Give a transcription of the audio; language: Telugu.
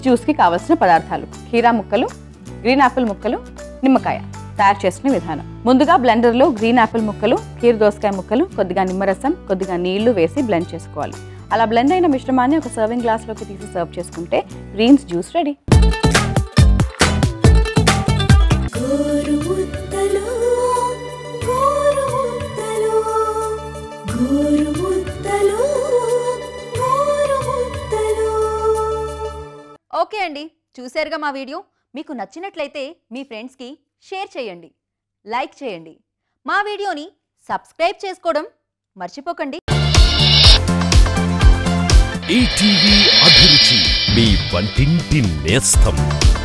జ్యూస్కి కావలసిన పదార్థాలు కీరా ముక్కలు గ్రీన్ యాపిల్ ముక్కలు నిమ్మకాయ తయారు చేసుకునే విధానం ముందుగా బ్లెండర్లో గ్రీన్ యాపిల్ ముక్కలు కీర దోసకాయ ముక్కలు కొద్దిగా నిమ్మరసం కొద్దిగా నీళ్లు వేసి బ్లెండ్ చేసుకోవాలి అలా బ్లెండ్ అయిన మిశ్రమాన్ని ఒక సర్వింగ్ గ్లాస్లోకి తీసి సర్వ్ చేసుకుంటే గ్రీన్స్ జ్యూస్ రెడీ గోరుముద్దలు గోరుముద్దలు గోరుముద్దలు గోరుముద్దలు ఓకే అండి చూశారుగా మా వీడియో మీకు నచ్చినట్లయితే మీ ఫ్రెండ్స్కి షేర్ చేయండి లైక్ చేయండి మా వీడియోని సబ్స్క్రైబ్ చేసుకోవడం మర్చిపోకండి ఈటీవీ అభిరుచి మీ వంటింటి నేస్తం